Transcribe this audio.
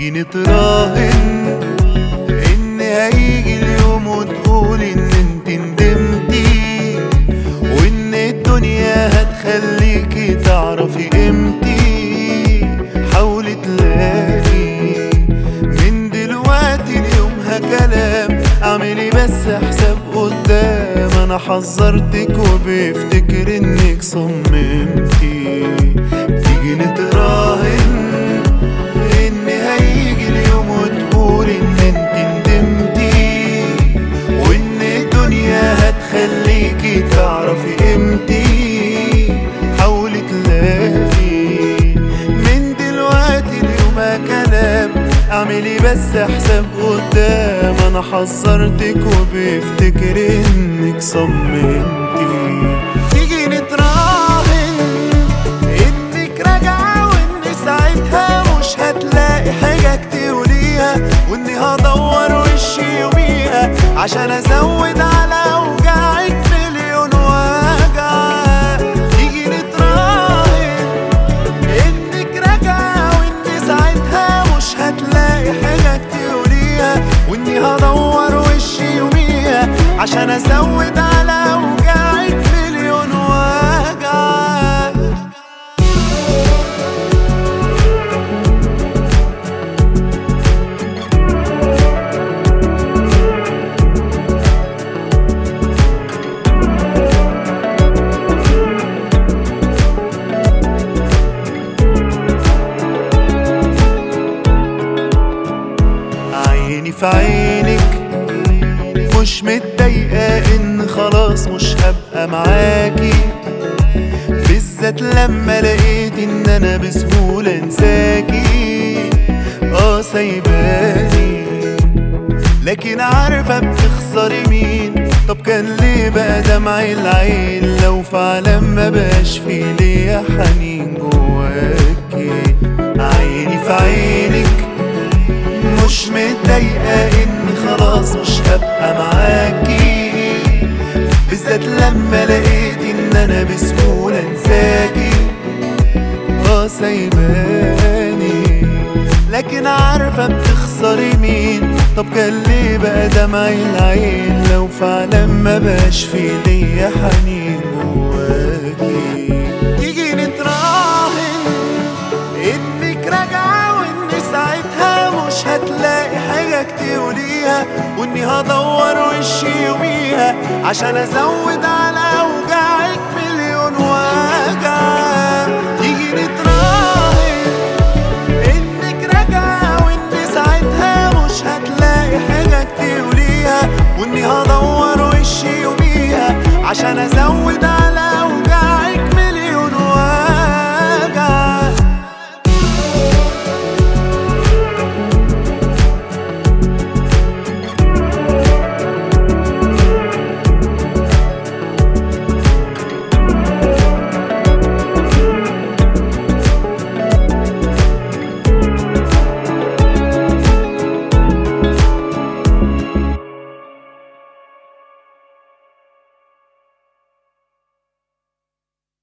تيجي نتراهن ان هيجي اليوم وتقول ان انت ندمتي وان الدنيا هتخليكي تعرفي قيمتي حاولي تلاقي من دلوقتي ليومها كلام اعملي بس حساب قدام انا حذرتك وبفتكر انك صممتي تيجي نتراهن ان هيجي اليوم وتقول ان انت ندمتي وان الدنيا هتخليكي تعرفي قيمتي حاولي تلاقي من دلوقتي اليوم كلام اعملي بس حساب قدام انا حذرتك وبفتكر انك صممتي تيجي نتراهن انك راجعة وان ساعتها مش هتلاقي حاجة تقوليها واني هدور وشي يوميها عشان ازود على اوجاعك مليون وجع تيجي نتراهن انك راجعة وان ساعتها مش هتلاقي حاجة تقوليها واني هدور وشي يوميها عشان ازود على اوجاعك مليون وجع عيني في عينك مش متضايقة ان خلاص مش هبقى معاكي بالذات لما لقيت ان انا بسهولة انساكي اه سايباني لكن عارفة بتخسري مين طب كان ليه بقى دمعي العين لو فعلا ما بقاش في ليا حنين جواكي عيني في عينك مش متضايقة ان خلاص مش هبقى معاكي بالذات لما لقيت ان انا بسهولة انساكي اه سايباني لكن عارفة بتخسري مين طب كان ليه بقى دمعي العين لو فعلا ما بقاش في ليا حنين جواكي تيجي نتراهن انك راجعة وان ساعتها مش هتلاقي حاجة تقوليها واني هدور وشي يوميها عشان ازود على اوجاعك مليون وجع تيجي نتراهن انك راجعة وان ساعتها مش هتلاقي حاجة تقوليها واني هدور وشي يوميها عشان ازود